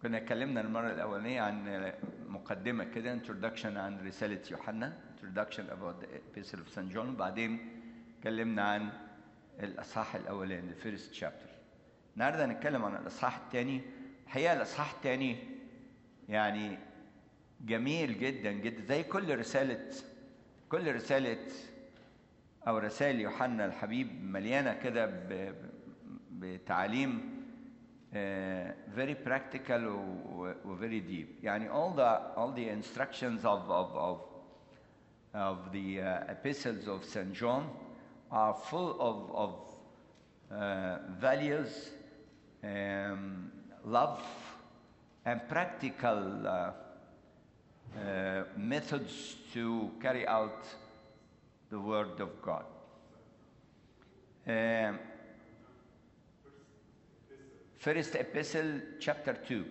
كنا اتكلمنا المرة الأولانية عن مقدمة كده introduction عن رسالة يوحنا introduction about the epistle of St. John وبعدين اتكلمنا عن الأصحاح الأولاني the first chapter النهارده هنتكلم عن الإصحاح الثاني الحقيقة الإصحاح الثاني يعني جميل جدا جدا زي كل رسالة كل رسالة أو رسائل يوحنا الحبيب مليانة كده ب- بتعليم uh, very practical و, و very deep يعني all the all the instructions of of of of the uh, epistles of St. John are full of of uh, values, um, love, and practical uh, uh, methods to carry out the word of God. Um, First Epistle, chapter 2.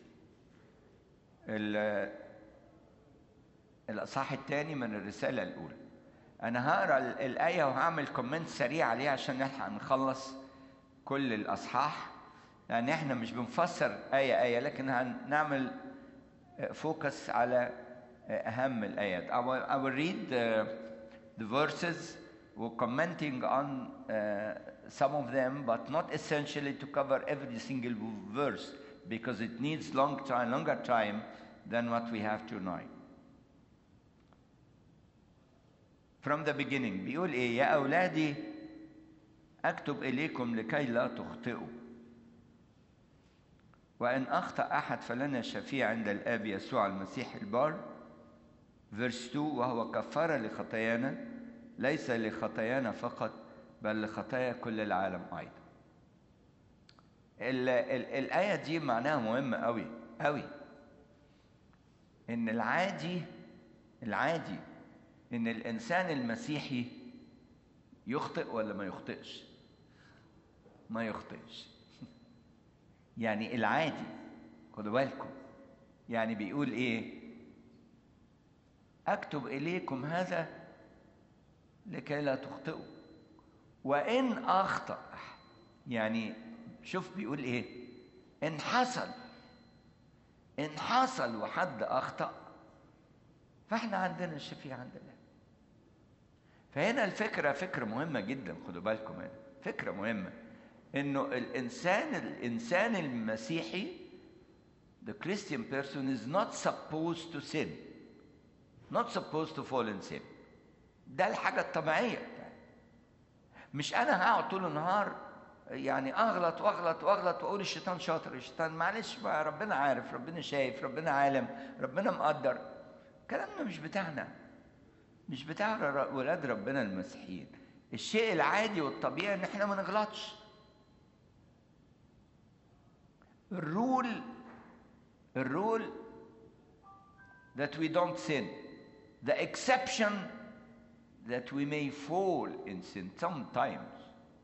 ال- الأصحاح الثاني من الرسالة الأولى. أنا هقرا ال- الآية وهعمل كومنت سريع عليها عشان نلحق نخلص كل الأصحاح. لأن إحنا مش بنفسر آية آية لكن هنعمل فوكس على أهم الآيات. I will, I will read uh, the verses we're commenting on uh, some of them, but not essentially to cover every single verse because it needs long time, longer time than what we have tonight. From the beginning بيقول إيه يا أولادي أكتب إليكم لكي لا تخطئوا وإن أخطأ أحد فلنا شفيع عند الآب يسوع المسيح البار فيرس 2 وهو كفارة لخطايانا ليس لخطايانا فقط بل لخطايا كل العالم أيضا ال ال الآية دي معناها مهم أوي أوي إن العادي العادي إن الإنسان المسيحي يخطئ ولا ما يخطئش ما يخطئش يعني العادي خدوا بالكم يعني بيقول ايه اكتب اليكم هذا لكي لا تخطئوا وان اخطا يعني شوف بيقول ايه ان حصل ان حصل وحد اخطا فاحنا عندنا الشفيع عند الله فهنا الفكره فكره مهمه جدا خدوا بالكم هنا فكره مهمه انه الانسان الانسان المسيحي the Christian person is not supposed to sin not supposed to fall in sin ده الحاجة الطبيعية بتاعتي. مش أنا هقعد طول النهار يعني أغلط وأغلط وأغلط وأقول الشيطان شاطر الشيطان معلش بقى ربنا عارف ربنا شايف ربنا عالم ربنا مقدر كلامنا مش بتاعنا مش بتاع ر- ولاد ربنا المسيحيين الشيء العادي والطبيعي ان احنا ما نغلطش الرول الرول that we don't sin the exception that we may fall in sin sometimes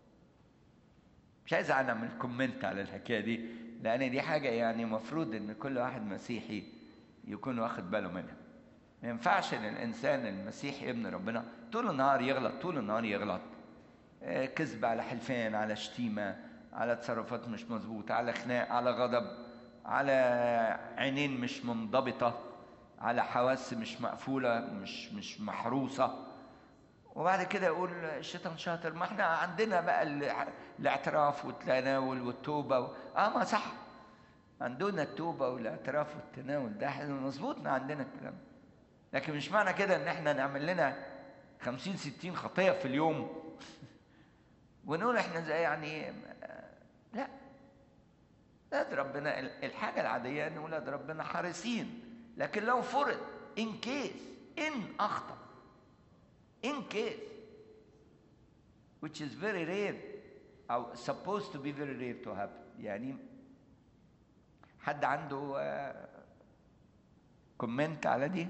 مش عايز انا اعمل كومنت على الحكايه دي لان دي حاجه يعني مفروض ان كل واحد مسيحي يكون واخد باله منها ما ينفعش ان الانسان المسيحي ابن ربنا طول النهار يغلط طول النهار يغلط آه، كذب على حلفان على شتيمه على تصرفات مش مظبوطه على خناق على غضب على عينين مش منضبطه على حواس مش مقفوله مش مش محروسه وبعد كده يقول الشيطان شاطر ما احنا عندنا بقى ال- الاعتراف والتناول والتوبه و... اه ما صح عندنا التوبه والاعتراف والتناول ده احنا مظبوطنا عندنا الكلام ده. لكن مش معنى كده ان احنا نعمل لنا 50 60 خطيه في اليوم ونقول احنا زي يعني لا ولاد ربنا الحاجه العاديه ان ولاد ربنا حريصين لكن لو فرض ان كيس ان اخطا in case which is very rare or supposed to be very rare to happen يعني حد عنده كومنت على دي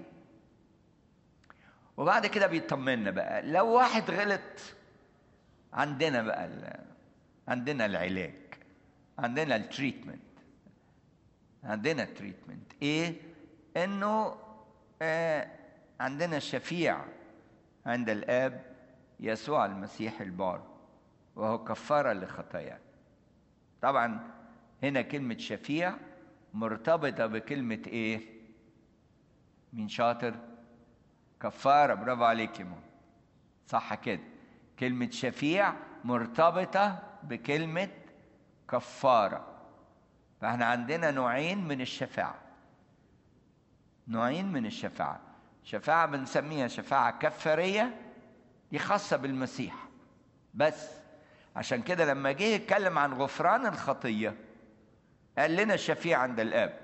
وبعد كده بيطمنا بقى لو واحد غلط عندنا بقى ال- عندنا العلاج عندنا التريتمنت عندنا التريتمنت ايه انه آه عندنا الشفيع عند الاب يسوع المسيح البار وهو كفاره لخطايانا طبعا هنا كلمه شفيع مرتبطة بكلمة إيه؟ مين شاطر؟ كفارة برافو عليك يا ماما صح كده كلمة شفيع مرتبطة بكلمة كفارة فاحنا عندنا نوعين من الشفاعة نوعين من الشفاعة شفاعة بنسميها شفاعة كفارية دي خاصة بالمسيح بس عشان كده لما جه يتكلم عن غفران الخطية قال لنا الشفيع عند الآب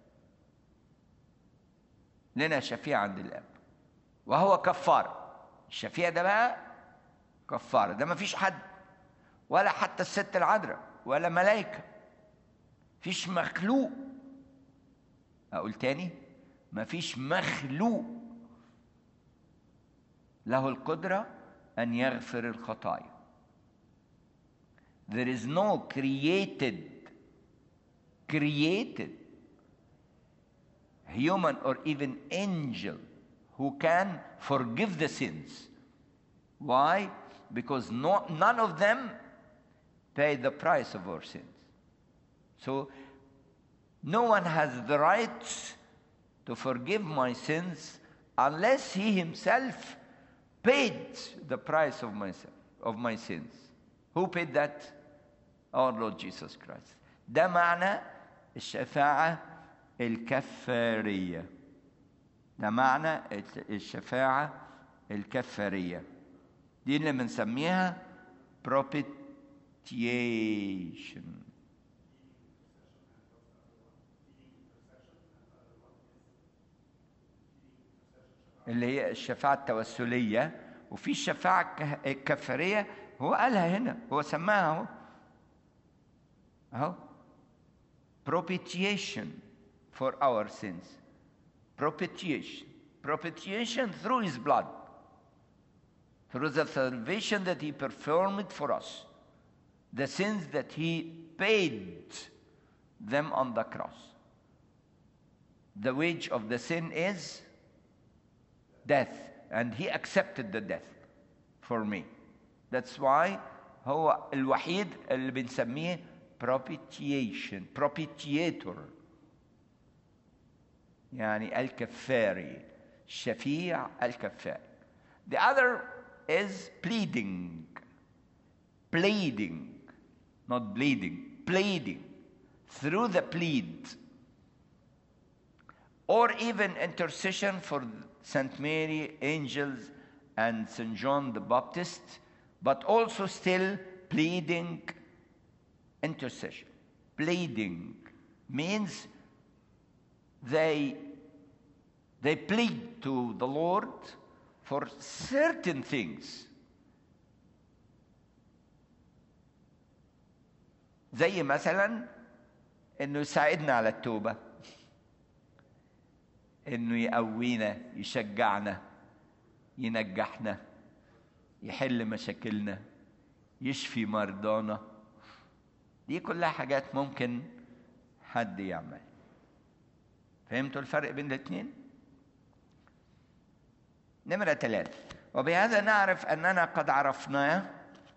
لنا شفيع عند الآب وهو كفارة الشفيع ده بقى كفارة ده ما فيش حد ولا حتى الست العذراء ولا ملائكة فيش مخلوق أقول تاني ما فيش مخلوق له القدرة أن يغفر الخطايا There is no created created human or even angel who can forgive the sins. Why? Because no, none of them pay the price of our sins. So no one has the right to forgive my sins unless he himself paid the price of my, of my sins. Who paid that? Our Lord Jesus Christ. ده معنى الشفاعة الكفارية. ده معنى الشفاعة الكفارية. دي اللي بنسميها propitiation. اللي هي الشفاعة التوسلية وفي الشفاعة الكفارية هو قالها هنا هو سماها اهو اهو propitiation for our sins propitiation propitiation through his blood through the salvation that he performed for us the sins that he paid them on the cross the wage of the sin is death and he accepted the death for me that's why هو الوحيد اللي بنسميه propitiation propitiator يعني الكفاري الشفيع الكفاري the other is pleading pleading not bleeding pleading through the plead or even intercession for Saint Mary, angels, and Saint John the Baptist, but also still pleading intercession. Pleading means they, they plead to the Lord for certain things. زي مثلا انه يساعدنا على التوبه انه يقوينا يشجعنا ينجحنا يحل مشاكلنا يشفي مرضانا دي كلها حاجات ممكن حد يعمل فهمتوا الفرق بين الاثنين نمرة ثلاثة وبهذا نعرف أننا قد عرفناه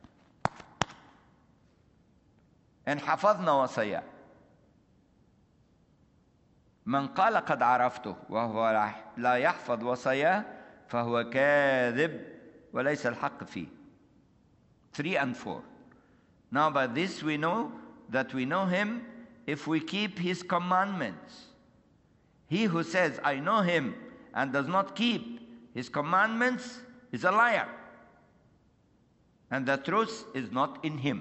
إن حفظنا وصاياه من قال قد عرفته وهو لا يحفظ وصاياه فهو كاذب وليس الحق فيه 3 and 4 Now by this we know that we know him if we keep his commandments. He who says, I know him, and does not keep his commandments is a liar. And the truth is not in him.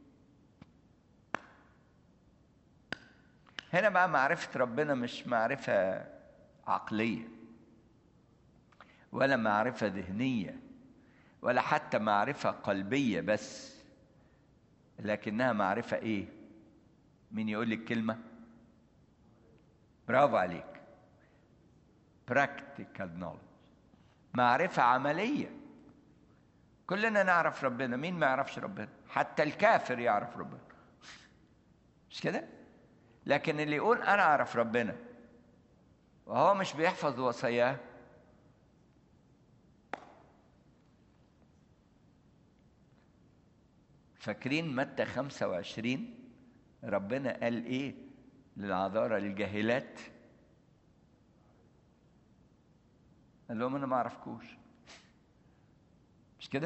هنا بقى معرفة ربنا مش معرفة عقلية ولا معرفة ذهنية ولا حتى معرفة قلبية بس لكنها معرفة ايه مين يقول لك كلمة برافو عليك practical knowledge معرفة عملية كلنا نعرف ربنا مين ما يعرفش ربنا حتى الكافر يعرف ربنا مش كده لكن اللي يقول انا اعرف ربنا وهو مش بيحفظ وصاياه فاكرين متى 25 ربنا قال ايه للعذارى الجاهلات قال لهم انا ما اعرفكوش مش كده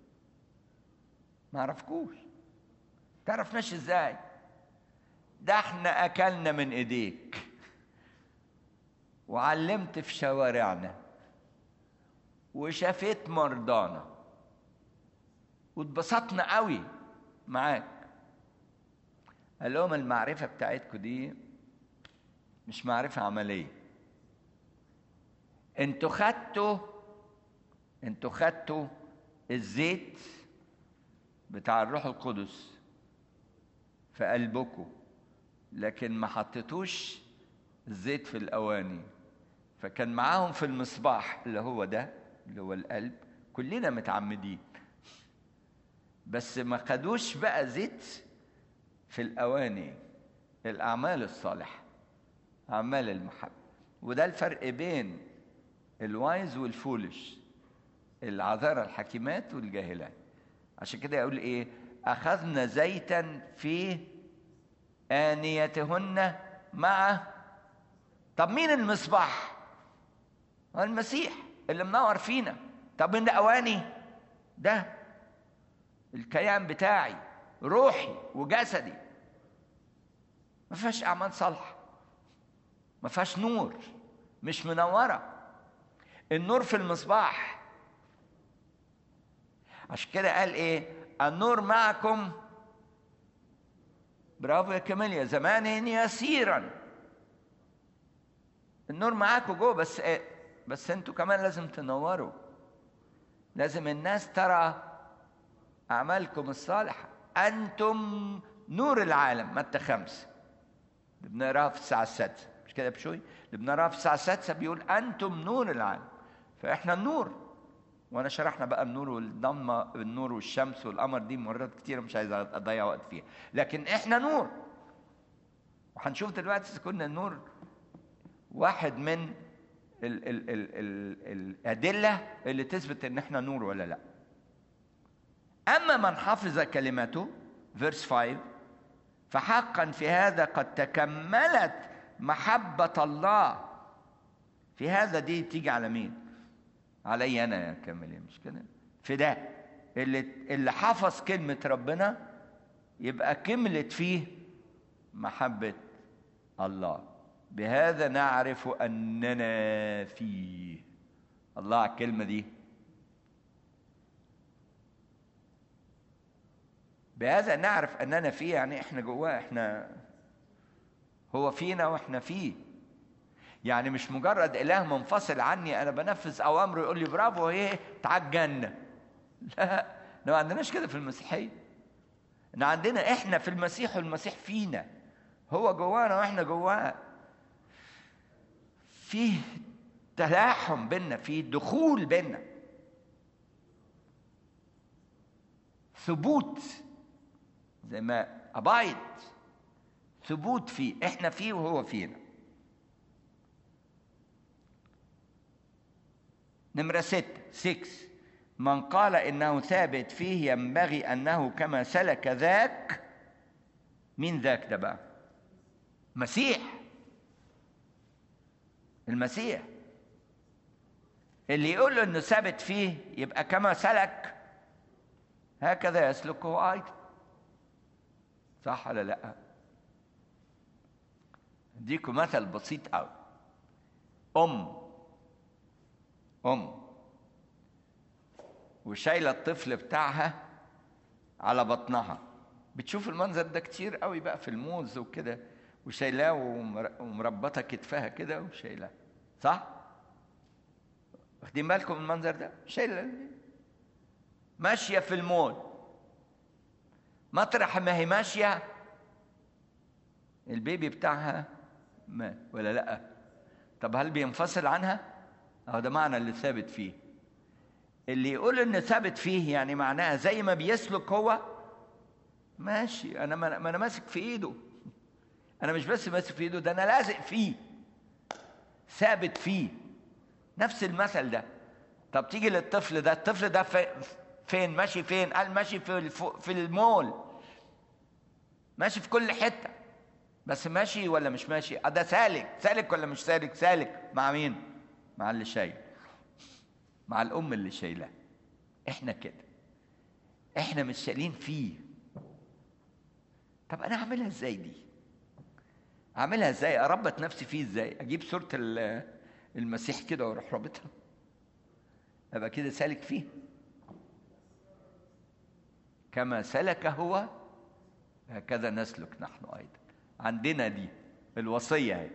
ما اعرفكوش تعرفناش ازاي ده احنا اكلنا من ايديك وعلمت في شوارعنا وشافيت مرضانا واتبسطنا قوي معاك قال لهم المعرفة بتاعتكم دي مش معرفة عملية انتوا خدتوا انتوا خدتوا الزيت بتاع الروح القدس في قلبكم لكن ما حطيتوش الزيت في الاواني فكان معاهم في المصباح اللي هو ده اللي هو القلب كلنا متعمدين بس ما خدوش بقى زيت في الاواني الاعمال الصالحه اعمال المحبه وده الفرق بين الوايز والفولش العذارى الحكيمات والجاهلات عشان كده يقول ايه اخذنا زيتا في انيتهن مع طب مين المصباح هو المسيح اللي منور فينا طب من الاواني ده الكيان بتاعي روحي وجسدي ما فيهاش اعمال صالحه ما فيهاش نور مش منوره النور في المصباح عشان كده قال ايه النور معكم برافو يا كاميليا زمان يسيرا النور معاكم جوه بس إيه؟ بس انتوا كمان لازم تنوروا لازم الناس ترى اعمالكم الصالحه انتم نور العالم متى خمسه اللي بنقراها في الساعه السادسه مش كده بشوي اللي بنقراها في الساعه السادسه بيقول انتم نور العالم فاحنا النور وانا شرحنا بقى النور والضمه النور والشمس والقمر دي مرات كتيره مش عايز اضيع وقت فيها لكن احنا نور وهنشوف دلوقتي اذا كنا النور واحد من ال ال ال ال الادله اللي تثبت ان احنا نور ولا لا اما من حفظ كلمته فيرس 5 فحقا في هذا قد تكملت محبه الله في هذا دي تيجي على مين علي انا يا كامل مش كده في ده اللي اللي حفظ كلمه ربنا يبقى كملت فيه محبه الله بهذا نعرف اننا فيه الله على الكلمه دي بهذا نعرف اننا فيه يعني احنا جواه احنا هو فينا واحنا فيه يعني مش مجرد اله منفصل عني انا بنفذ اوامره يقول لي برافو ايه تعال الجنه لا احنا ما عندناش كده في المسيحيه احنا عندنا احنا في المسيح والمسيح فينا هو جوانا واحنا جواه فيه تلاحم بينا فيه دخول بينا ثبوت زي ما ابايد ثبوت فيه احنا فيه وهو فينا نمرة ستة 6 من قال إنه ثابت فيه ينبغي أنه كما سلك ذاك مين ذاك ده بقى مسيح المسيح اللي يقول له انه ثابت فيه يبقى كما سلك هكذا يسلكه ايضا صح ولا لا اديكم مثل بسيط قوي ام ام وشايله الطفل بتاعها على بطنها بتشوف المنظر ده كتير قوي بقى في الموز وكده وشايلاه ومربطه كتفها كده وشايلاه صح واخدين بالكم من المنظر ده شايله ماشيه في المول مطرح ما هي ماشيه البيبي بتاعها مات ولا لا طب هل بينفصل عنها اهو ده معنى اللي ثابت فيه اللي يقول ان ثابت فيه يعني معناها زي ما بيسلك هو ماشي انا ما انا ماسك في ايده انا مش بس ماسك في ايده ده انا لازق فيه ثابت فيه نفس المثل ده طب تيجي للطفل ده الطفل ده فين ماشي فين قال ماشي في في المول ماشي في كل حته بس ماشي ولا مش ماشي آه ده سالك سالك ولا مش سالك سالك مع مين مع اللي شايل مع الام اللي شايلاه احنا كده احنا مش شايلين فيه طب انا اعملها ازاي دي اعملها ازاي اربط نفسي فيه ازاي اجيب صوره المسيح كده واروح رابطها ابقى كده سالك فيه كما سلك هو هكذا نسلك نحن ايضا عندنا دي الوصيه اهي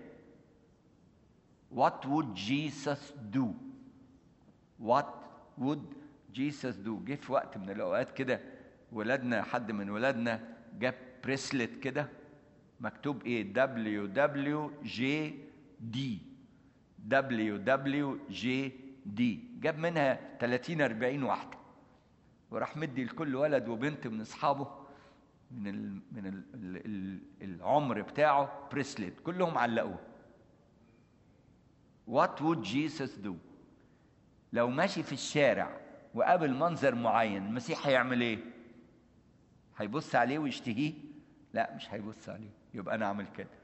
What would Jesus do? What would Jesus do? جه في وقت من الاوقات كده ولادنا حد من ولادنا جاب بريسلت كده مكتوب ايه دبليو دبليو جي دي دبليو دبليو جي دي جاب منها 30 40 واحده وراح مدي لكل ولد وبنت من اصحابه من ال من ال ال العمر بتاعه بريسلت كلهم علقوه What would Jesus do لو ماشي في الشارع وقابل منظر معين المسيح هيعمل ايه هيبص عليه ويشتهيه لا مش هيبص عليه يبقى انا اعمل كده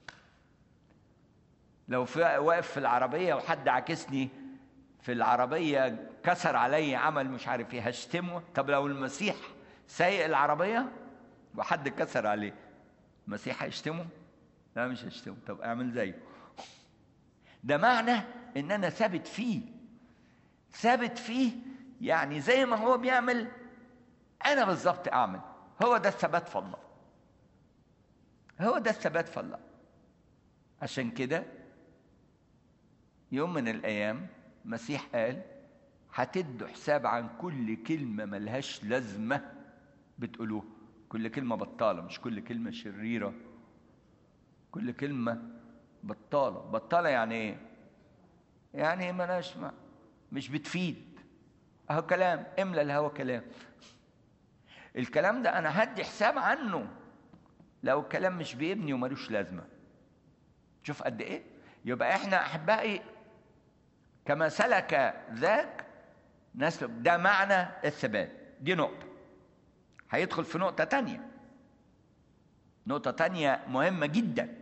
لو في واقف في العربيه وحد عاكسني في العربيه كسر علي عمل مش عارف ايه هشتمه طب لو المسيح سايق العربيه وحد كسر عليه المسيح هيشتمه لا مش هيشتمه طب اعمل زيه ده معنى ان انا ثابت فيه ثابت فيه يعني زي ما هو بيعمل انا بالظبط اعمل هو ده الثبات في الله هو ده الثبات في الله عشان كده يوم من الايام المسيح قال هتدوا حساب عن كل كلمه ملهاش لازمه بتقولوها كل كلمه بطاله مش كل كلمه شريره كل كلمه بطاله بطاله يعني ايه يعني ملهاش ما مش بتفيد اهو كلام املى الهوا كلام الكلام ده انا هدي حساب عنه لو الكلام مش بيبني وملوش لازمه شوف قد ايه يبقى احنا احبائي كما سلك ذاك نسلك ده معنى الثبات دي نقطه هيدخل في نقطه تانية نقطه تانية مهمه جدا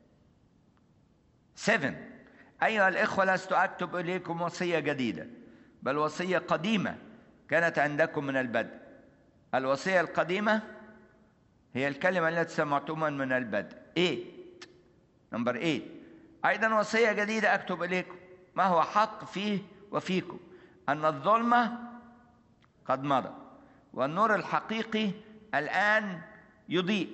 7 أيها الإخوة لست أكتب إليكم وصية جديدة بل وصية قديمة كانت عندكم من البدء الوصية القديمة هي الكلمة التي سمعتموها من البدء 8 نمبر 8 أيضا وصية جديدة أكتب إليكم ما هو حق فيه وفيكم أن الظلمة قد مضى والنور الحقيقي الآن يضيء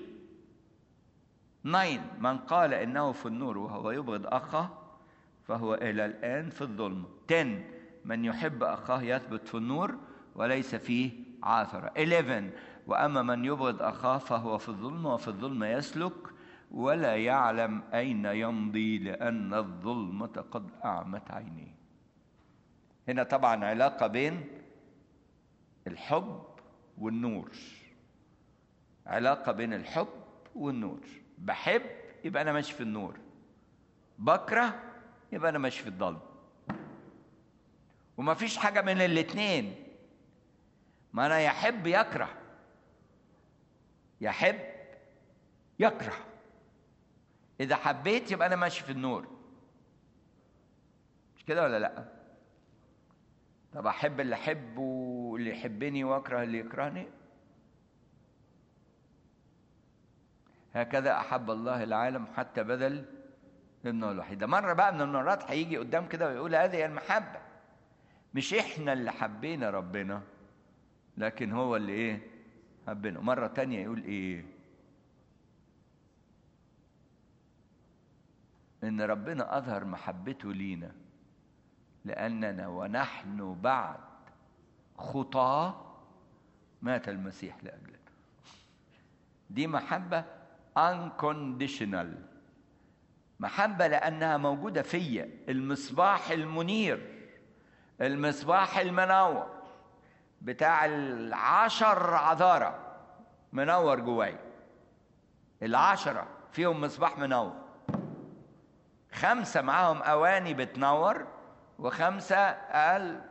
9 من قال إنه في النور وهو يبغض أخاه فهو إلى الآن في الظلمة 10 من يحب أخاه يثبت في النور وليس فيه عاثرة 11 وأما من يبغض أخاه فهو في الظلمة وفي الظلمة يسلك ولا يعلم أين يمضي لأن الظلمة قد أعمت عينيه هنا طبعا علاقة بين الحب والنور علاقة بين الحب والنور بحب يبقى أنا ماشي في النور بكره يبقى أنا ماشي في الضلمة وما فيش حاجة من الاتنين ما أنا يحب يكره يحب يكره إذا حبيت يبقى أنا ماشي في النور مش كده ولا لأ؟ طب أحب اللي أحبه واللي يحبني وأكره اللي يكرهني هكذا أحب الله العالم حتى بدل ابنه الوحيد مرة بقى من المرات هيجي قدام كده ويقول هذه المحبة مش إحنا اللي حبينا ربنا لكن هو اللي إيه حبنا مرة تانية يقول إيه إن ربنا أظهر محبته لينا لأننا ونحن بعد خطاة مات المسيح لأجلنا دي محبة unconditional محبة لأنها موجودة فيا المصباح المنير المصباح المنور بتاع العشر عذارة منور جواي العشرة فيهم مصباح منور خمسة معاهم أواني بتنور وخمسة أقل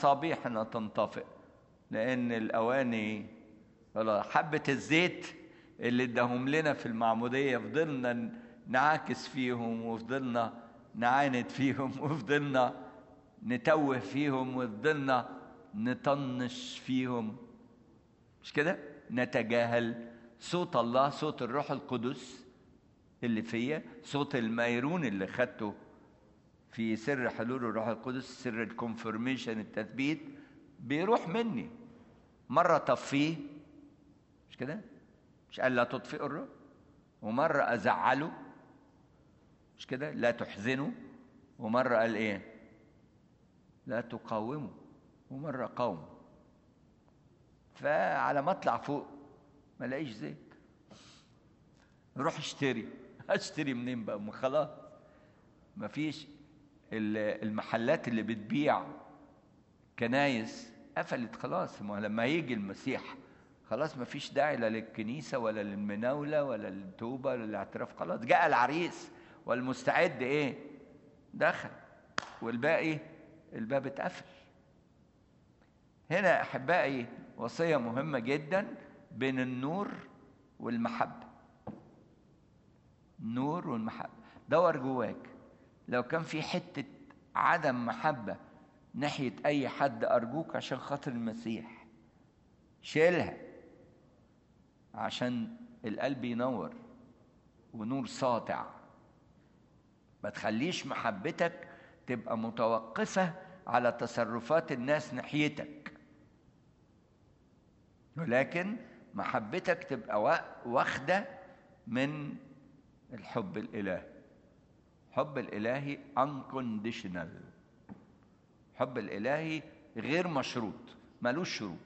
مصابيحنا تنطفئ لأن الأواني حبة الزيت اللي اداهم لنا في المعمودية فضلنا نعاكس فيهم وفضلنا نعاند فيهم وفضلنا نتوه فيهم وفضلنا نطنش فيهم مش كده نتجاهل صوت الله صوت الروح القدس اللي فيا صوت الميرون اللي خدته في سر حلول الروح القدس سر الكونفرميشن التثبيت بيروح مني مرة طفيه مش كده مش قال لا تطفئوا الروح ومرة أزعله مش كده لا تحزنوا ومرة قال إيه لا تقاوموا ومرة قوم فعلى ما اطلع فوق ما الاقيش زيت روح اشتري اشتري منين بقى ما خلاص مفيش المحلات اللي بتبيع كنايس قفلت خلاص ما لما يجي المسيح خلاص ما فيش داعي لا للكنيسة ولا للمناولة ولا للتوبة ولا للاعتراف خلاص جاء العريس والمستعد ايه دخل والباقي الباب اتقفل هنا احبائي وصية مهمة جدا بين النور والمحبة النور والمحبة دور جواك لو كان في حتة عدم محبة ناحية أي حد أرجوك عشان خاطر المسيح شيلها عشان القلب ينور ونور ساطع ما تخليش محبتك تبقى متوقفة على تصرفات الناس ناحيتك ولكن محبتك تبقى واخدة من الحب الإلهي حب الإلهي unconditional حب الإلهي غير مشروط ملوش شروط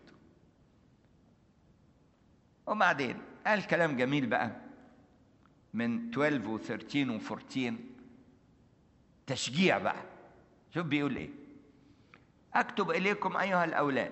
وبعدين قال كلام جميل بقى من 12 و 13 و 14 تشجيع بقى شوف بيقول ايه اكتب اليكم ايها الاولاد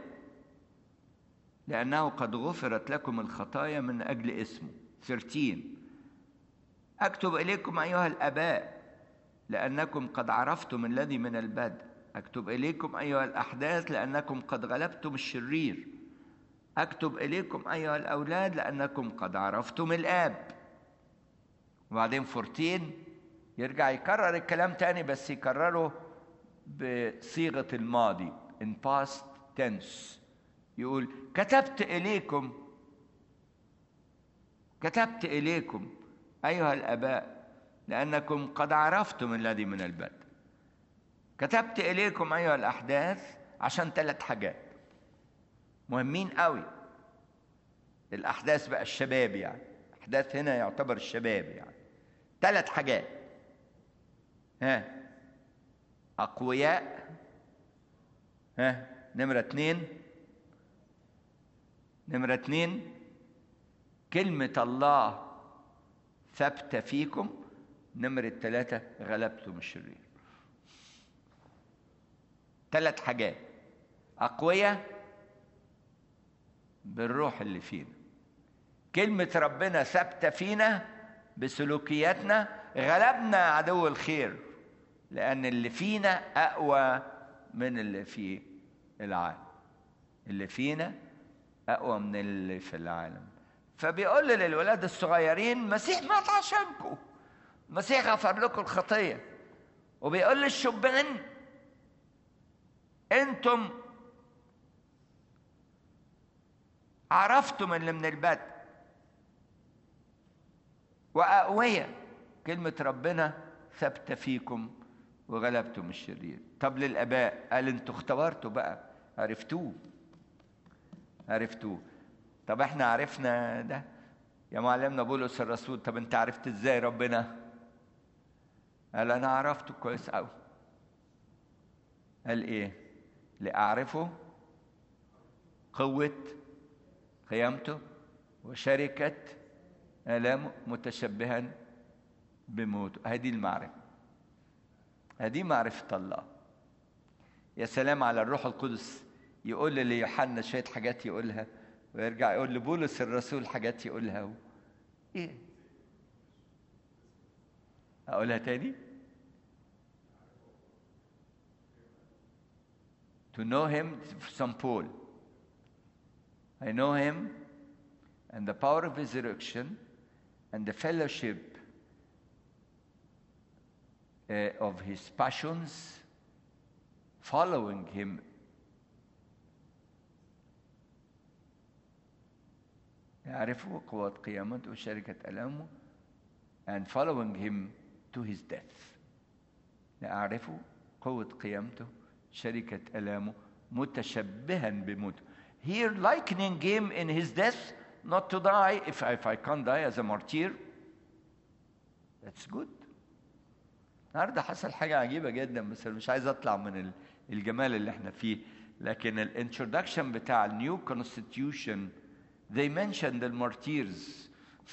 لانه قد غفرت لكم الخطايا من اجل اسمه 13 اكتب اليكم ايها الاباء لانكم قد عرفتم الذي من البدء اكتب اليكم ايها الاحداث لانكم قد غلبتم الشرير اكتب اليكم ايها الاولاد لانكم قد عرفتم الاب وبعدين 14 يرجع يكرر الكلام تاني بس يكرره بصيغه الماضي in past tense يقول كتبت اليكم كتبت اليكم ايها الاباء لانكم قد عرفتم الذي من البدء كتبت اليكم ايها الاحداث عشان ثلاث حاجات مهمين قوي الاحداث بقى الشباب يعني احداث هنا يعتبر الشباب يعني ثلاث حاجات ها اقوياء ها نمره اتنين نمره اتنين كلمه الله ثابته فيكم نمره ثلاثه غلبتم الشرير ثلاث حاجات اقوياء بالروح اللي فينا كلمة ربنا ثابتة فينا بسلوكياتنا غلبنا عدو الخير لأن اللي فينا أقوى من اللي في العالم اللي فينا أقوى من اللي في العالم فبيقول للولاد الصغيرين المسيح مات عشانكم المسيح غفر لكم الخطية وبيقول للشبان انتم عرفتم اللي من البدء وأقوياء كلمة ربنا ثابتة فيكم وغلبتم الشرير طب للآباء قال انتوا اختبرتوا بقى عرفتوه عرفتوه طب احنا عرفنا ده يا معلمنا بولس الرسول طب انت عرفت ازاي ربنا قال انا عرفته كويس قوي قال ايه لاعرفه قوه قيامته وشركة آلامه متشبها بموته هذه المعرفة هذه معرفة الله يا سلام على الروح القدس يقول ليوحنا شوية حاجات يقولها ويرجع يقول لبولس الرسول حاجات يقولها و... ايه اقولها تاني to know him from Paul I know him and the power of resurrection and the fellowship uh, of his passions following him يعرفوا قوة قيامته وشركة ألامه and following him to his death يعرفوا قوة قيامته شركة ألامه متشبها بموته here likening him in his death not to die if I, if I can't die as a martyr that's good النهارده حصل حاجة عجيبة جدا بس أنا مش عايز أطلع من الجمال اللي احنا فيه لكن الانترودكشن بتاع النيو constitution they mentioned the martyrs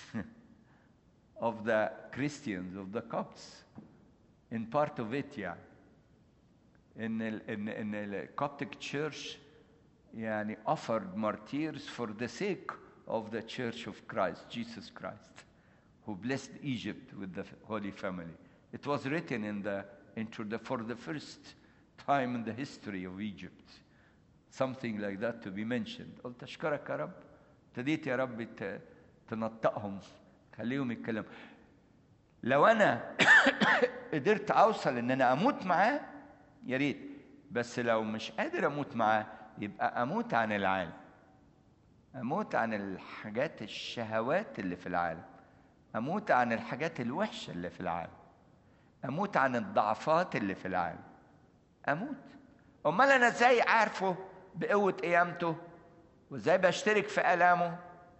of the Christians of the Copts in part of it يعني ان ال ان ان ال Coptic church يعني offered martyrs for the sake of the church of Christ Jesus Christ who blessed Egypt with the Holy Family it was written in the intro the, for the first time in the history of Egypt something like that to be mentioned قلت اشكرك يا رب ابتديت يا رب تنطقهم خليهم يتكلموا لو انا قدرت اوصل ان انا اموت معاه يا ريت بس لو مش قادر اموت معاه يبقى اموت عن العالم اموت عن الحاجات الشهوات اللي في العالم اموت عن الحاجات الوحشه اللي في العالم اموت عن الضعفات اللي في العالم اموت امال انا ازاي عارفه بقوه قيامته وازاي بشترك في الامه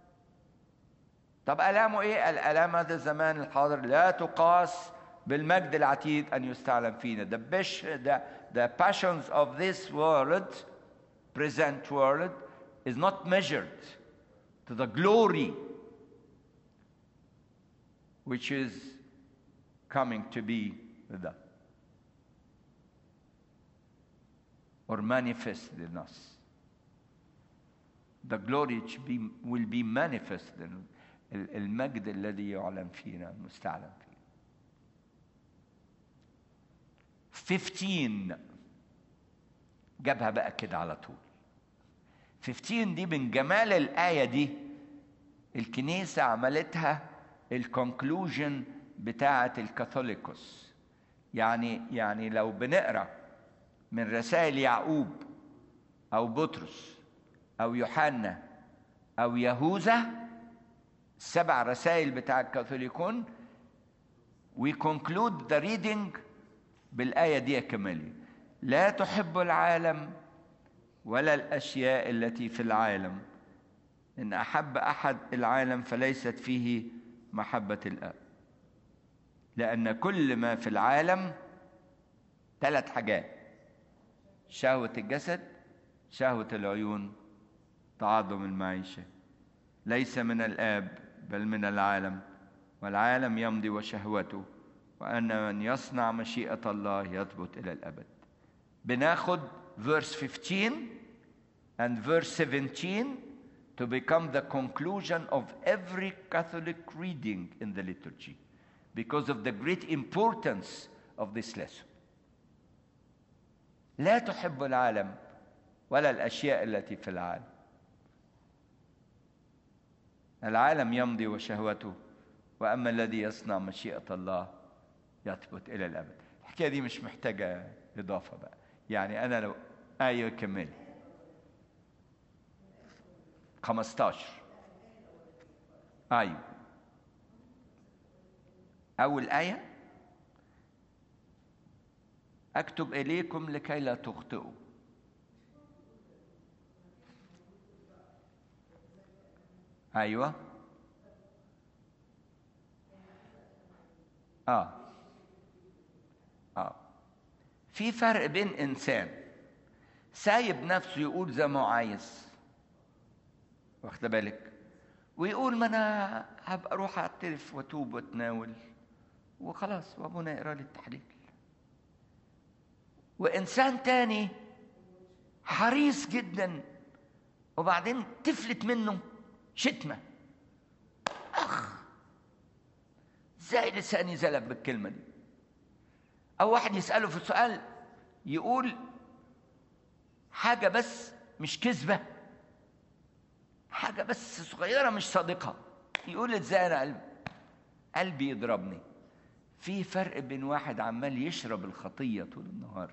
طب الامه ايه الالام هذا الزمان الحاضر لا تقاس بالمجد العتيد ان يستعلم فينا the, the, the passions of this world present world is not measured to the glory which is coming to be with us or manifested in us the glory be, will be manifested المجد الذي يعلن فينا المستعلن فينا 15 جابها بقى كده على طول 15 دي من جمال الآية دي الكنيسة عملتها الكونكلوجن بتاعة الكاثوليكوس يعني يعني لو بنقرا من رسائل يعقوب أو بطرس أو يوحنا أو يهوذا السبع رسائل بتاع الكاثوليكون we conclude the reading بالآية دي يا كمالي لا تحب العالم ولا الأشياء التي في العالم إن أحب أحد العالم فليست فيه محبة الآب لأن كل ما في العالم ثلاث حاجات شهوة الجسد شهوة العيون تعاظم المعيشة ليس من الآب بل من العالم والعالم يمضي وشهوته وأن من يصنع مشيئة الله يثبت إلى الأبد بناخد verse 15 and verse 17 to become the conclusion of every Catholic reading in the liturgy because of the great importance of this lesson. لا تحب العالم ولا الأشياء التي في العالم. العالم يمضي وشهوته وأما الذي يصنع مشيئة الله يثبت إلى الأبد. الحكاية دي مش محتاجة إضافة بقى. يعني أنا لو آية كمل 15 أيوه أول آية أكتب إليكم لكي لا تخطئوا أيوه آه آه في فرق بين إنسان سايب نفسه يقول زي ما هو عايز واخد بالك ويقول ما انا هبقى اروح اعترف واتوب واتناول وخلاص وابونا يقرا لي التحليل وانسان تاني حريص جدا وبعدين تفلت منه شتمه اخ ازاي لساني زلق بالكلمه دي او واحد يساله في سؤال يقول حاجه بس مش كذبه حاجة بس صغيرة مش صادقة يقول ازاي أنا قلبي قلبي يضربني في فرق بين واحد عمال يشرب الخطية طول النهار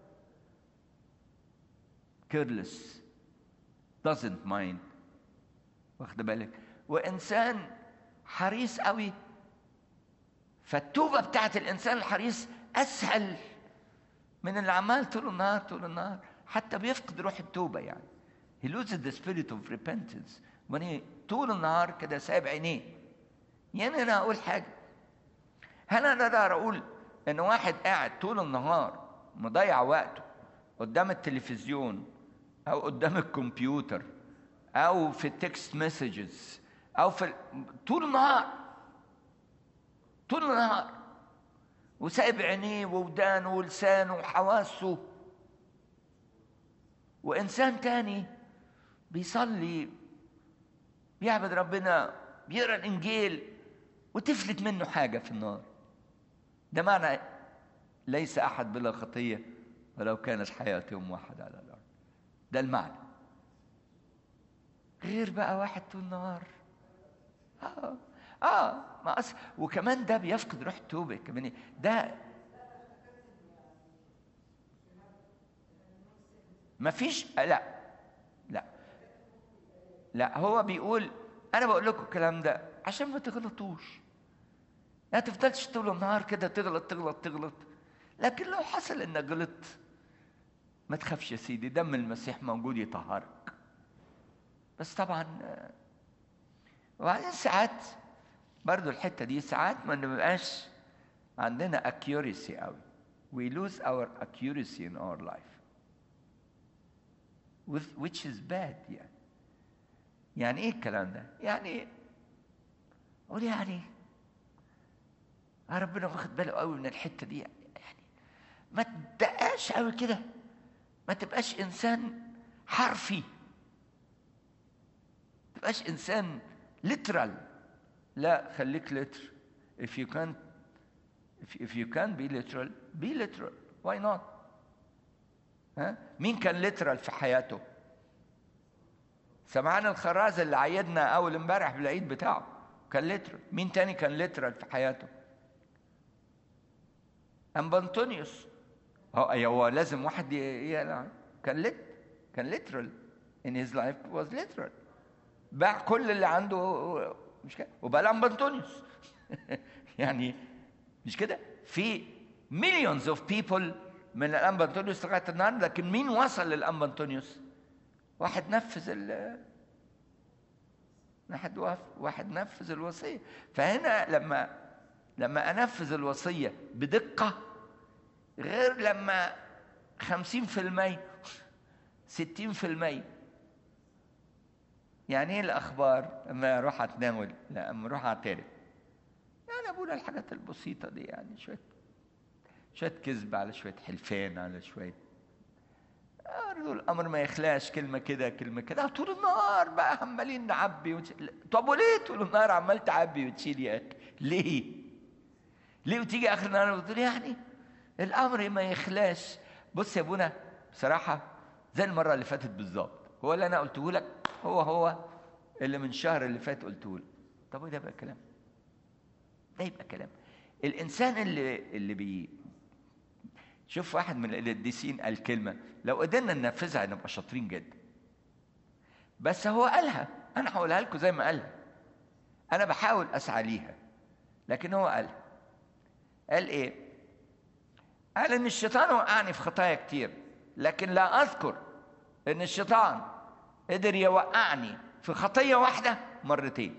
كيرلس doesn't mind واخد بالك وإنسان حريص قوي فالتوبة بتاعت الإنسان الحريص أسهل من اللي عمال طول النهار طول النهار حتى بيفقد روح التوبة يعني he loses the spirit of repentance when he طول النهار كده سايب عينيه يعني أنا أقول حاجة هل أنا أقدر أقول إن واحد قاعد طول النهار مضيع وقته قدام التلفزيون أو قدام الكمبيوتر أو في التكست مسجز أو في طول النهار طول النهار وسايب عينيه وودانه ولسانه وحواسه وإنسان تاني بيصلي بيعبد ربنا بيقرا الإنجيل وتفلت منه حاجة في النار ده معنى ليس أحد بلا خطية ولو كانت حياتهم واحد على الأرض ده المعنى غير بقى واحد طول النهار آه اه ما أص... وكمان ده بيفقد روح التوبه كمان ده ما فيش لا لا لا هو بيقول انا بقول لكم الكلام ده عشان ما تغلطوش ما تفضلش طول النهار كده تغلط تغلط تغلط لكن لو حصل انك غلطت ما تخافش يا سيدي دم المسيح موجود يطهرك بس طبعا وبعدين ساعات برضو الحتة دي ساعات ما نبقاش عندنا accuracy قوي we lose our accuracy in our life with, which is bad يعني يعني ايه الكلام ده يعني اقول يعني ربنا واخد باله قوي من الحتة دي يعني ما تدققش قوي كده ما تبقاش انسان حرفي ما تبقاش انسان literal لا خليك لتر if you can't if, if you can't be literal be literal why not ها مين كان literal في حياته سمعان الخراز اللي عيدنا اول امبارح بالعيد بتاعه كان literal مين تاني كان literal في حياته امبانتونيوس هو هو لازم واحد يعني كان لت كان literal in his life was literal باع كل اللي عنده مش كده وبقى لامب انطونيوس يعني مش كده في مليونز اوف بيبل من الانب انطونيوس لغايه النهارده لكن مين وصل للانب انطونيوس؟ واحد نفذ ال واحد واحد نفذ الوصيه فهنا لما لما انفذ الوصيه بدقه غير لما 50% 60% يعني ايه الاخبار لما اروح اتناول لا اما اروح اعترف يعني ابونا الحاجات البسيطه دي يعني شويه شويه كذب على شويه حلفان على شويه برضه الامر ما يخلاش كلمه كده كلمه كده طول النهار بقى عمالين نعبي وتش... طب وليه طول النهار عمال تعبي وتشيل يا اخي ليه ليه وتيجي اخر النهار وتقول يعني الامر ما يخلاش بص يا ابونا بصراحه زي المره اللي فاتت بالظبط هو اللي انا قلته لك هو هو اللي من شهر اللي فات قلته لك طب وده يبقى كلام ده يبقى كلام الانسان اللي اللي بي شوف واحد من القديسين قال كلمه لو قدرنا ننفذها نبقى شاطرين جدا بس هو قالها انا هقولها لكم زي ما قالها انا بحاول اسعى ليها لكن هو قالها قال ايه قال ان الشيطان وقعني في خطايا كتير لكن لا اذكر ان الشيطان قدر يوقعني في خطيه واحده مرتين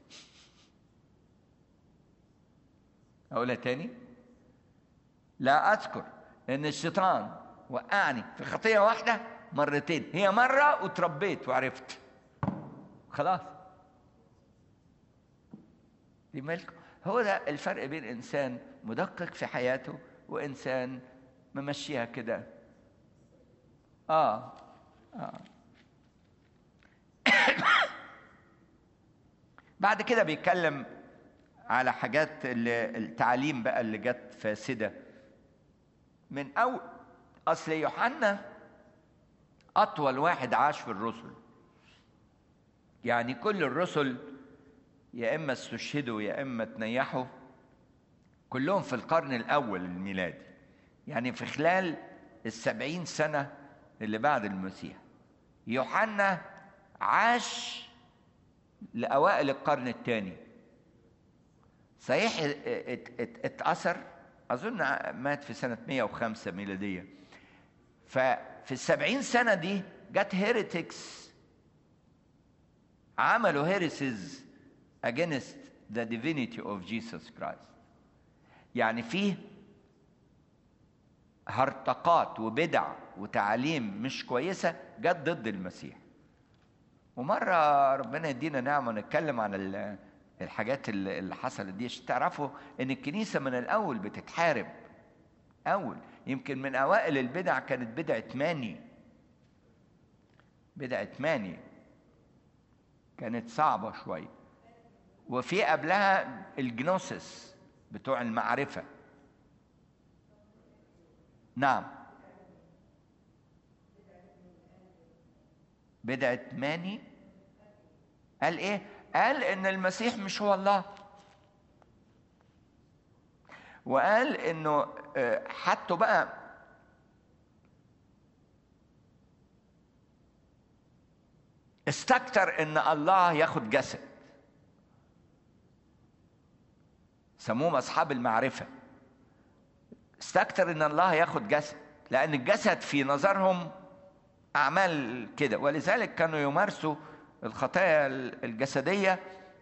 اقولها تاني لا اذكر ان الشيطان وقعني في خطيه واحده مرتين هي مره وتربيت وعرفت خلاص دي مالكم هو ده الفرق بين انسان مدقق في حياته وانسان ممشيها كده اه اه بعد كده بيتكلم على حاجات اللي التعليم بقى اللي جت فاسده من اول اصل يوحنا اطول واحد عاش في الرسل يعني كل الرسل يا إما استشهدوا يا إما تنيحوا كلهم في القرن الأول الميلادي يعني في خلال السبعين سنة اللي بعد المسيح يوحنا عاش لأوائل القرن الثاني صحيح اتأثر أظن مات في سنة 105 ميلادية ففي السبعين سنة دي جت هيريتكس عملوا هيريسز against the divinity of Jesus Christ يعني فيه هرطقات وبدع وتعاليم مش كويسة جت ضد المسيح ومرة ربنا يدينا نعمة نتكلم عن الحاجات اللي حصلت دي عشان تعرفوا ان الكنيسة من الاول بتتحارب اول يمكن من اوائل البدع كانت بدعة ماني بدعة ماني كانت صعبة شوية وفي قبلها الجنوسس بتوع المعرفة نعم بدعة ماني قال ايه قال ان المسيح مش هو الله وقال انه حتى بقى استكتر ان الله ياخد جسد سموهم اصحاب المعرفه استكتر ان الله ياخد جسد لان الجسد في نظرهم اعمال كده ولذلك كانوا يمارسوا الخطايا الجسديه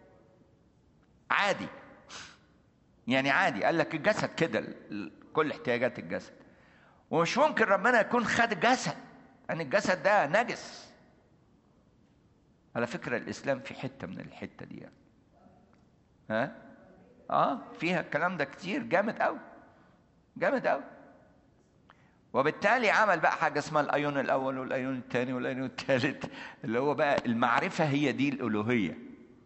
عادي يعني عادي قال لك الجسد كده كل احتياجات الجسد ومش ممكن ربنا يكون خد جسد ان يعني الجسد ده نجس على فكره الاسلام في حته من الحته دي يعني. ها اه فيها الكلام ده كتير جامد قوي جامد قوي وبالتالي عمل بقى حاجه اسمها الايون الاول والايون الثاني والايون الثالث اللي هو بقى المعرفه هي دي الالوهيه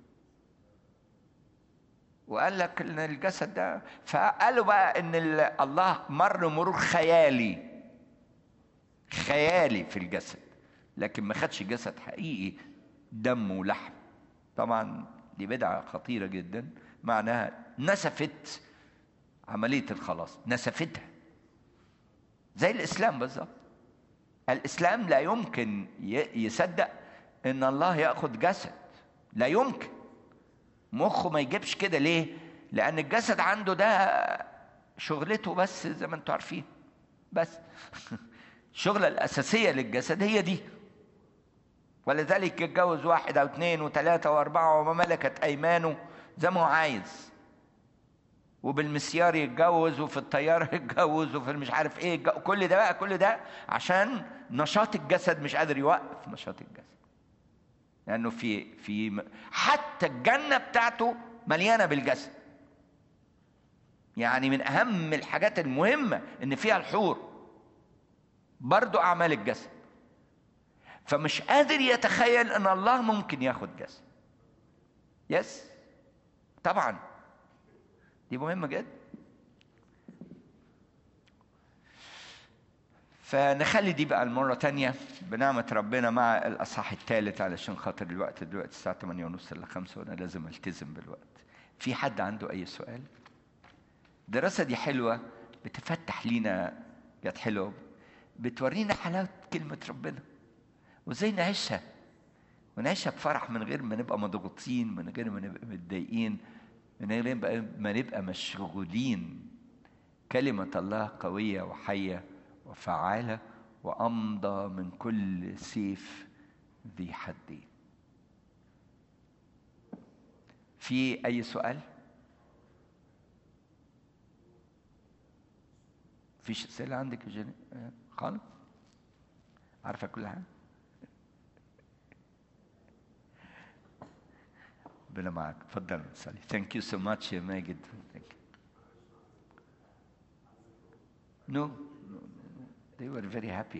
وقال لك ان الجسد ده فقالوا بقى ان الله مر مرور خيالي خيالي في الجسد لكن ما خدش جسد حقيقي دم ولحم طبعا دي بدعه خطيره جدا معناها نسفت عمليه الخلاص نسفتها زي الاسلام بالظبط الاسلام لا يمكن يصدق ان الله ياخذ جسد لا يمكن مخه ما يجيبش كده ليه لان الجسد عنده ده شغلته بس زي ما انتم عارفين بس الشغلة الأساسية للجسد هي دي ولذلك يتجوز واحد أو اثنين وثلاثة وأربعة وما ملكت أيمانه زي ما هو عايز وبالمسيار يتجوز وفي الطيارة يتجوز وفي مش عارف ايه يتجوز. كل ده بقى كل ده عشان نشاط الجسد مش قادر يوقف نشاط الجسد لأنه في في حتى الجنة بتاعته مليانة بالجسد يعني من أهم الحاجات المهمة إن فيها الحور برضو أعمال الجسد فمش قادر يتخيل ان الله ممكن ياخد جسد يس طبعا دي مهمة جدا فنخلي دي بقى المرة تانية بنعمة ربنا مع الأصحاح الثالث علشان خاطر الوقت دلوقتي الساعة 8 ونص إلا 5 وأنا لازم ألتزم بالوقت. في حد عنده أي سؤال؟ الدراسة دي حلوة بتفتح لينا جت حلوة بتورينا حلاوة كلمة ربنا. وازاي نعيشها ونعيشها بفرح من غير ما نبقى مضغوطين من غير ما نبقى متضايقين من غير ما نبقى مشغولين كلمة الله قوية وحية وفعالة وأمضى من كل سيف ذي حدين في أي سؤال؟ فيش أسئلة عندك يا جنى؟ خالص؟ عارفة كل حاجة؟ ربنا معك اتفضل صلي ثانك يو سو ماتش يا ماجد نو they were very happy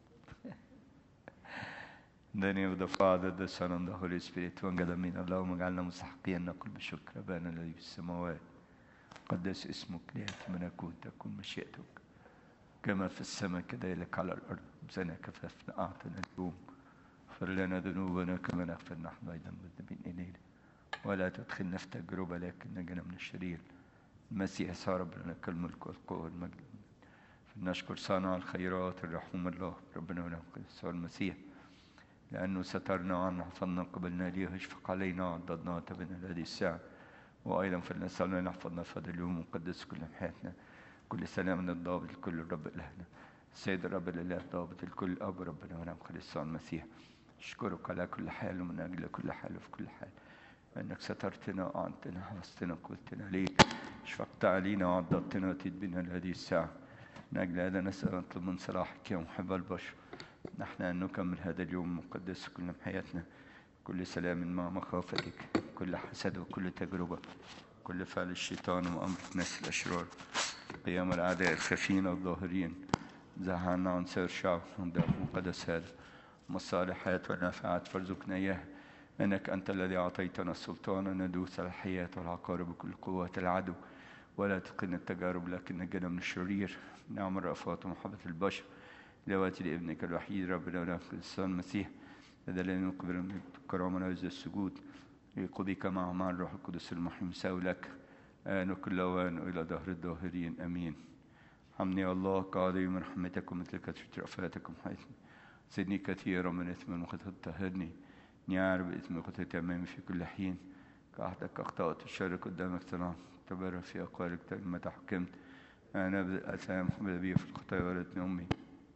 In the name of the Father, the Son, and the Holy Spirit, وانجد من اللهم اجعلنا مستحقين نقول بشكر أبانا الذي في السماوات قدس اسمك ليأتي ملكوتك تكن مشيئتك كما في السماء كذلك على الأرض خبزنا كفافنا أعطنا اليوم اغفر لنا ذنوبنا كما نغفر نحن أيضا مذنبين إلينا ولا تدخلنا في تجربة لكن نجنا من الشرير المسيح يسوع ربنا لك الملك والقوة والمجد فلنشكر صانع الخيرات الرحوم الله ربنا ونعم يسوع المسيح لأنه سترنا عنا حفظنا قبلنا ليه يشفق علينا عضدنا وتبنا هذه الساعة وأيضا فلنسألنا نحفظنا في هذا اليوم ونقدس كل حياتنا كل سلام من الضابط الكل الرب إلهنا السيد الرب الإله ضابط الكل أب ربنا ونعم يسوع المسيح أشكرك على كل حال ومن أجل كل حال وفي كل حال أنك سترتنا وأعنتنا حفظتنا قلتنا ليك شفقت علينا وعضدتنا وأتيت بنا لهذه الساعة من أجل هذا نسأل نطلب من صلاحك يا محب البشر نحن أن نكمل هذا اليوم المقدس كل حياتنا كل سلام مع مخافتك كل حسد وكل تجربة كل فعل الشيطان وأمر الناس الأشرار قيام الأعداء الخفين الظاهرين زهرنا عن سير شعب ونضاف مقدس هذا مصالحات والنافعات فارزقنا إياها إنك أنت الذي أعطيتنا السلطان أن ندوس على الحياة والعقارب بكل قوات العدو ولا تقنا التجارب لكن نجنا من الشرير نعم الرأفات ومحبة البشر لواتي لابنك الوحيد ربنا ونعم الإنسان المسيح هذا الذي نقبل من الكرامة ونعز السجود لقضيك معه مع الروح القدس المحيي مساوي لك آن كل أوان إلى دهر الداهرين أمين حمني يا الله كعظيم رحمتكم مثل كثرة رأفاتكم حيثني زدني كثيرا من إثم وخطأ طهرني نعر بإثم وخطأ أمامي في كل حين كعهدك أخطأت الشر قدامك صنعت تبرر في أقوالك متى حكمت أنا بالأثام حمل بي في الخطايا ولدتني أمي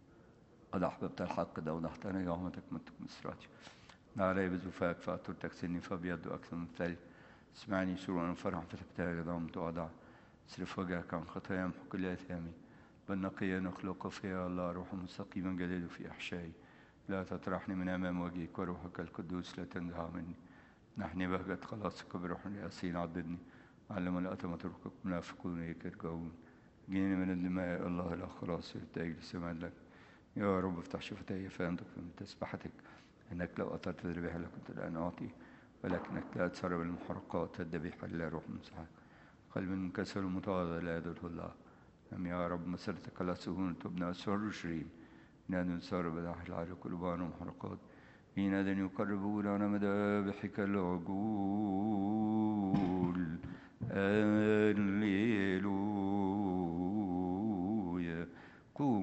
قد أحببت الحق دودحتني رحمتك منتك مسراتي علي بزفاك فأطرتك سني فأبيض أكثر من الثلج اسمعني سرورا فرح فتبتهج ضمت وأضع اصرف وجهك عن خطايا امحو كل آثامي بالنقي نخلق فيا الله روح مستقيما جليل في أحشائي لا تطرحني من أمام وجهك وروحك القدوس لا تنزع مني نحني بهجة خلاصك بروح ياسين عضدني علم الأتم تركك منافقون يرجعون جيني من الدماء الله لا خلاص يرتاج لسمع لك يا رب افتح شفتي فأنتك من تسبحتك انك لو اثرت الذبيحه لكنت الان اعطي ولكنك لا تسرب المحرقات الذبيحه لا روح منسحق قلب منكسر ومتواضع لا يدره الله أم يا رب مسرتك لا سهون تبنى سر شرين نادى نصار بداح العار قلوبان ومحرقات حين أذن يقربون على مذابحك العجول هللويا